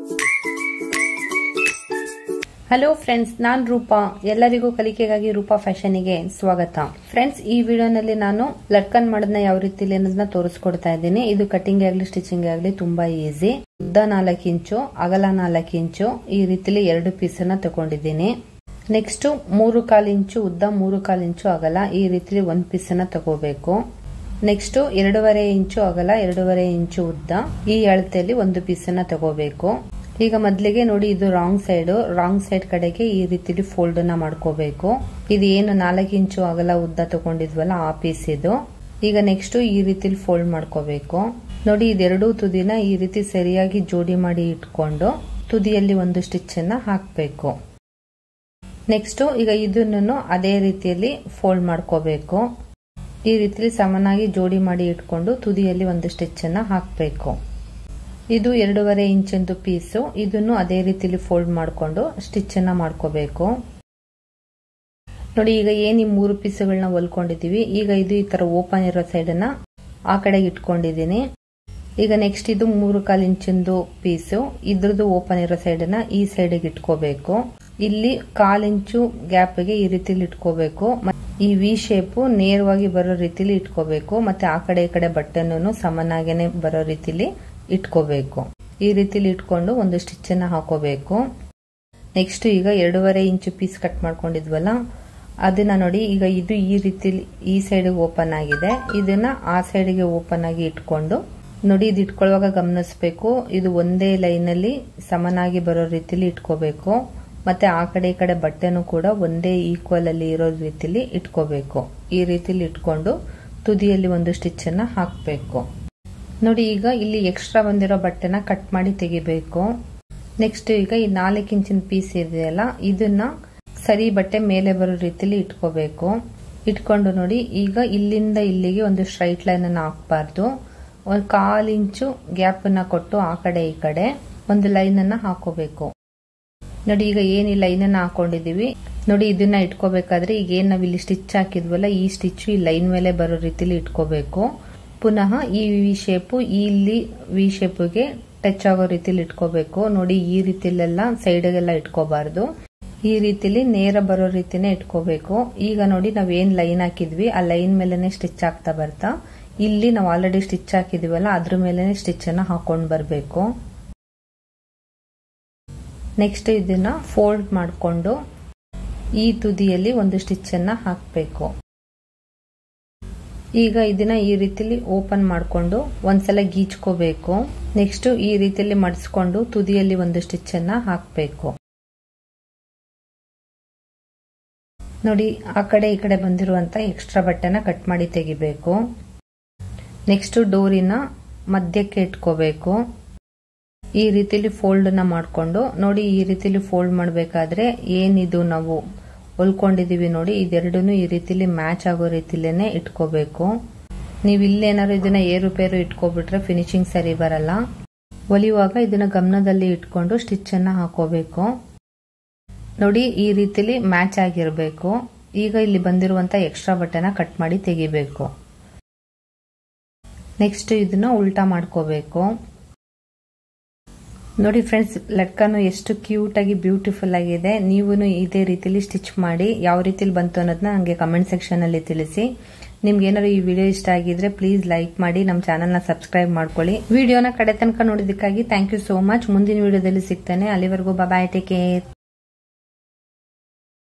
hello friends ನಾನ್ ರೂಪಾ ಎಲ್ಲರಿಗೂ ಕಲಿಕೆಗಾಗಿ ರೂಪಾ ಫ್ಯಾಷನ್ಗೆ ಸ್ವಾಗತ friends ಈ ವಿಡಿಯೋನಲ್ಲಿ ನಾನು ಲಟ್ಕನ್ ಮಾಡೋದನ್ನ ಯಾವ ರೀತಿಲಿ ಅನ್ನೋದನ್ನ ತೋರಿಸ್ಕೊಡ್ತಾ ಇದ್ದೀನಿ ಇದು ಕಟಿಂಗ್ ಆಗಲಿ ಸ್ಟಿಚಿಂಗ್ ಆಗಲಿ ತುಂಬಾ ಈಸಿ ಉದ್ದ ನಾಲ್ಕು ಇಂಚು ಅಗಲ ನಾಲ್ಕು ಇಂಚು ಈ ರೀತಿಲಿ ಎರಡು ಪೀಸನ್ನ ತಗೊಂಡಿದ್ದೀನಿ ನೆಕ್ಸ್ಟ್ ಮೂರು ಕಾಲು ಇಂಚು ಉದ್ದ ಮೂರು ಕಾಲು ಇಂಚು ಅಗಲ ಈ ರೀತಿಲಿ ಒಂದ್ ಪೀಸನ್ನ ತಗೋಬೇಕು ನೆಕ್ಸ್ಟ್ ಎರಡೂವರೆ ಇಂಚು ಅಗಲ ಎರಡೂವರೆ ಇಂಚು ಉದ್ದ ಈ ಅಳತೆಯಲ್ಲಿ ಒಂದು ಪೀಸನ್ನ ತಗೋಬೇಕು ಈಗ ಮೊದಲಿಗೆ ನೋಡಿ ಇದು ರಾಂಗ್ ಸೈಡ್ ರಾಂಗ್ ಸೈಡ್ ಕಡೆಗೆ ಈ ರೀತಿಲಿ ಫೋಲ್ಡ್ ನ ಮಾಡ್ಕೋಬೇಕು ಇದು ಏನು ನಾಲ್ಕು ಇಂಚು ಅಗಲ ಉದ್ದ ತಗೊಂಡಿದ್ವಲ್ಲ ಆ ಪೀಸ್ ಇದು ಈಗ ನೆಕ್ಸ್ಟ್ ಈ ರೀತಿಲಿ ಫೋಲ್ಡ್ ಮಾಡ್ಕೋಬೇಕು ನೋಡಿ ಇದೆರಡೂ ತುದಿನ ಈ ರೀತಿ ಸರಿಯಾಗಿ ಜೋಡಿ ಮಾಡಿ ಇಟ್ಕೊಂಡು ತುದಿಯಲ್ಲಿ ಒಂದು ಸ್ಟಿಚ್ ಅನ್ನ ಹಾಕಬೇಕು ನೆಕ್ಸ್ಟ್ ಈಗ ಇದನ್ನು ಅದೇ ರೀತಿಯಲ್ಲಿ ಫೋಲ್ಡ್ ಮಾಡ್ಕೋಬೇಕು ಈ ರೀತಿಲಿ ಸಮನಾಗಿ ಜೋಡಿ ಮಾಡಿ ಇಟ್ಕೊಂಡು ತುದಿಯಲ್ಲಿ ಒಂದು ಸ್ಟಿಚ್ ಅನ್ನ ಹಾಕಬೇಕು ಇದು ಎರಡೂವರೆ ಇಂಚಿಂದು ಪೀಸು ಇದನ್ನು ಅದೇ ರೀತಿಲಿ ಫೋಲ್ಡ್ ಮಾಡಿಕೊಂಡು ಸ್ಟಿಚ್ ಅನ್ನ ಮಾಡ್ಕೋಬೇಕು ನೋಡಿ ಈಗ ಏನ್ ಈ ಮೂರು ಪೀಸುಗಳನ್ನ ಹೊಲ್ಕೊಂಡಿದೀವಿ ಈಗ ಇದು ಈ ತರ ಓಪನ್ ಇರೋ ಸೈಡ್ ಅನ್ನ ಆ ಕಡೆಗೆ ಇಟ್ಕೊಂಡಿದೀನಿ ಈಗ ನೆಕ್ಸ್ಟ್ ಇದು ಮೂರು ಕಾಲು ಇಂಚಿಂದು ಪೀಸು ಇದ್ರದ್ದು ಓಪನ್ ಇರೋ ಸೈಡ್ ಅನ್ನ ಈ ಸೈಡಿಗೆ ಇಟ್ಕೋಬೇಕು ಇಲ್ಲಿ ಕಾಲ್ ಇಂಚು ಗ್ಯಾಪ್ಗೆ ಈ ರೀತಿಲಿ ಇಟ್ಕೋಬೇಕು ಈ ವಿ ಶೇಪ್ ನೇರವಾಗಿ ಬರೋ ರೀತಿಲಿ ಇಟ್ಕೋಬೇಕು ಮತ್ತೆ ಆ ಕಡೆ ಈ ಕಡೆ ಬಟ್ಟೆನೂ ಸಮನಾಗೇನೆ ಬರೋ ರೀತಿಲಿ ಇಟ್ಕೋಬೇಕು ಈ ರೀತಿಲಿ ಇಟ್ಕೊಂಡು ಒಂದು ಸ್ಟಿಚ್ ಅನ್ನ ಹಾಕೋಬೇಕು ನೆಕ್ಸ್ಟ್ ಈಗ ಎರಡೂವರೆ ಇಂಚು ಪೀಸ್ ಕಟ್ ಮಾಡ್ಕೊಂಡಿದ್ವಲ್ಲ ಅದನ್ನ ನೋಡಿ ಈಗ ಇದು ಈ ರೀತಿಲಿ ಈ ಸೈಡ್ ಓಪನ್ ಆಗಿದೆ ಇದನ್ನ ಆ ಸೈಡ್ಗೆ ಓಪನ್ ಆಗಿ ಇಟ್ಕೊಂಡು ನೋಡಿ ಇದು ಇಟ್ಕೊಳ್ಳುವಾಗ ಗಮನಿಸಬೇಕು ಇದು ಒಂದೇ ಲೈನ್ ಅಲ್ಲಿ ಸಮನಾಗಿ ಬರೋ ರೀತಿಲಿ ಇಟ್ಕೋಬೇಕು ಮತ್ತೆ ಆ ಕಡೆ ಈ ಕಡೆ ಬಟ್ಟೆನೂ ಕೂಡ ಒಂದೇ ಈಕ್ವಲ್ ಅಲ್ಲಿ ಇರೋ ರೀತಿಲಿ ಇಟ್ಕೋಬೇಕು ಈ ರೀತಿಲಿ ಇಟ್ಕೊಂಡು ತುದಿಯಲ್ಲಿ ಒಂದು ಸ್ಟಿಚ್ ಅನ್ನ ಹಾಕಬೇಕು ನೋಡಿ ಈಗ ಇಲ್ಲಿ ಎಕ್ಸ್ಟ್ರಾ ಬಂದಿರೋ ಬಟ್ಟೆನ ಕಟ್ ಮಾಡಿ ತೆಗಿಬೇಕು ನೆಕ್ಸ್ಟ್ ಈಗ ಈ ನಾಲ್ಕು ಇಂಚಿನ ಪೀಸ್ ಇದೆಯಲ್ಲ ಇದನ್ನ ಸರಿ ಬಟ್ಟೆ ಮೇಲೆ ಬರೋ ರೀತಿಲಿ ಇಟ್ಕೋಬೇಕು ಇಟ್ಕೊಂಡು ನೋಡಿ ಈಗ ಇಲ್ಲಿಂದ ಇಲ್ಲಿಗೆ ಒಂದು ಸ್ಟ್ರೈಟ್ ಲೈನ್ ಅನ್ನ ಹಾಕಬಾರ್ದು ಒಂದು ಕಾಲ್ ಇಂಚು ಗ್ಯಾಪ್ ಅನ್ನ ಕೊಟ್ಟು ಆ ಕಡೆ ಈ ಕಡೆ ಒಂದು ಲೈನ್ ಅನ್ನ ಹಾಕೋಬೇಕು ನೋಡಿ ಈಗ ಏನ್ ಈ ಲೈನ್ ಅನ್ನ ಹಾಕೊಂಡಿದೀವಿ ನೋಡಿ ಇದನ್ನ ಇಟ್ಕೋಬೇಕಾದ್ರೆ ಈಗ ಏನ್ ನಾವ್ ಇಲ್ಲಿ ಸ್ಟಿಚ್ ಹಾಕಿದ್ವಲ್ಲ ಈ ಸ್ಟಿಚ್ ಈ ಲೈನ್ ಮೇಲೆ ಬರೋ ರೀತಿಲಿ ಇಟ್ಕೋಬೇಕು ಪುನಃ ಈ ವಿ ಶೇಪ್ ಇಲ್ಲಿ ವಿ ಶೇಪ್ಗೆ ಟಚ್ ಆಗೋ ರೀತಿಲಿ ಇಟ್ಕೋಬೇಕು ನೋಡಿ ಈ ರೀತಿಲೆಲ್ಲ ಸೈಡ್ಗೆಲ್ಲ ಇಟ್ಕೋಬಾರ್ದು ಈ ರೀತಿಲಿ ನೇರ ಬರೋ ರೀತಿನೇ ಇಟ್ಕೋಬೇಕು ಈಗ ನೋಡಿ ನಾವ್ ಏನ್ ಲೈನ್ ಹಾಕಿದ್ವಿ ಆ ಲೈನ್ ಮೇಲೆನೆ ಸ್ಟಿಚ್ ಆಗ್ತಾ ಬರ್ತಾ ಇಲ್ಲಿ ನಾವು ಆಲ್ರೆಡಿ ಸ್ಟಿಚ್ ಹಾಕಿದೀವಲ್ಲ ಅದ್ರ ಮೇಲೆನೆ ಸ್ಟಿಚ್ ಅನ್ನ ಹಾಕೊಂಡ್ ಬರ್ಬೇಕು ನೆಕ್ಸ್ಟ್ ಇದನ್ನ ಫೋಲ್ಡ್ ಮಾಡಿಕೊಂಡು ಈ ತುದಿಯಲ್ಲಿ ಒಂದು ಸ್ಟಿಚ್ ಅನ್ನ ಹಾಕಬೇಕು ಈಗ ಇದನ್ನ ಈ ರೀತಿಲಿ ಓಪನ್ ಮಾಡಿಕೊಂಡು ಒಂದ್ಸಲ ಗೀಚ್ಕೋಬೇಕು ನೆಕ್ಸ್ಟ್ ಈ ರೀತಿಯಲ್ಲಿ ಮಡಿಸ್ಕೊಂಡು ತುದಿಯಲ್ಲಿ ಒಂದು ಸ್ಟಿಚ್ ಅನ್ನ ಹಾಕಬೇಕು ನೋಡಿ ಆ ಕಡೆ ಈ ಕಡೆ ಬಂದಿರುವಂತ ಎಕ್ಸ್ಟ್ರಾ ಬಟ್ಟೆನ ಕಟ್ ಮಾಡಿ ತೆಗಿಬೇಕು ನೆಕ್ಸ್ಟ್ ಡೋರಿನ ಮಧ್ಯಕ್ಕೆ ಇಟ್ಕೋಬೇಕು ಈ ರೀತಿಲಿ ಫೋಲ್ಡ್ ನ ಮಾಡ್ಕೊಂಡು ನೋಡಿ ಈ ರೀತಿಲಿ ಫೋಲ್ಡ್ ಮಾಡಬೇಕಾದ್ರೆ ಏನಿದು ನಾವು ಹೊಲ್ಕೊಂಡಿದೀವಿ ನೋಡಿ ಇದೆರಡನ್ನು ಈ ರೀತಿಲಿ ಮ್ಯಾಚ್ ಆಗೋ ರೀತಿಲೇನೆ ಇಟ್ಕೋಬೇಕು ನೀವು ಇಲ್ಲೇನಾದ್ರು ಇದನ್ನ ಏರುಪೇರು ಇಟ್ಕೊಬಿಟ್ರೆ ಫಿನಿಶಿಂಗ್ ಸರಿ ಬರಲ್ಲ ಹೊಲಿಯುವಾಗ ಇದನ್ನ ಗಮನದಲ್ಲಿ ಇಟ್ಕೊಂಡು ಸ್ಟಿಚ್ ಅನ್ನ ಹಾಕೋಬೇಕು ನೋಡಿ ಈ ರೀತಿಲಿ ಮ್ಯಾಚ್ ಆಗಿರ್ಬೇಕು ಈಗ ಇಲ್ಲಿ ಬಂದಿರುವಂತ ಎಕ್ಸ್ಟ್ರಾ ಬಟ್ಟೆನ ಕಟ್ ಮಾಡಿ ತೆಗಿಬೇಕು ನೆಕ್ಸ್ಟ್ ಇದನ್ನ ಉಲ್ಟಾ ಮಾಡ್ಕೋಬೇಕು ನೋಡಿ ಫ್ರೆಂಡ್ಸ್ ಲಟ್ಕನು ಎಷ್ಟು ಕ್ಯೂಟ್ ಆಗಿ ಬ್ಯೂಟಿಫುಲ್ ಆಗಿದೆ ನೀವು ಇದೇ ರೀತಿಲಿ ಸ್ಟಿಚ್ ಮಾಡಿ ಯಾವ ರೀತಿಲಿ ಬಂತು ಅನ್ನೋದನ್ನ ನನಗೆ ಕಮೆಂಟ್ ಸೆಕ್ಷನ್ ಅಲ್ಲಿ ತಿಳಿಸಿ ನಿಮ್ಗೆ ಏನಾದ್ರು ಈ ವಿಡಿಯೋ ಇಷ್ಟ ಆಗಿದ್ರೆ ಪ್ಲೀಸ್ ಲೈಕ್ ಮಾಡಿ ನಮ್ಮ ಚಾನಲ್ ನ ಸಬ್ಸ್ಕ್ರೈಬ್ ಮಾಡ್ಕೊಳ್ಳಿ ವಿಡಿಯೋನ ಕಡೆ ತನಕ ನೋಡಿದಕ್ಕಾಗಿ ಥ್ಯಾಂಕ್ ಯು ಸೋ ಮಚ್ ಮುಂದಿನ ವಿಡಿಯೋದಲ್ಲಿ ಸಿಗ್ತಾನೆ ಅಲ್ಲಿವರೆಗೂ ಬಾಯ್ ಟೇಕ್ ಕೇರ್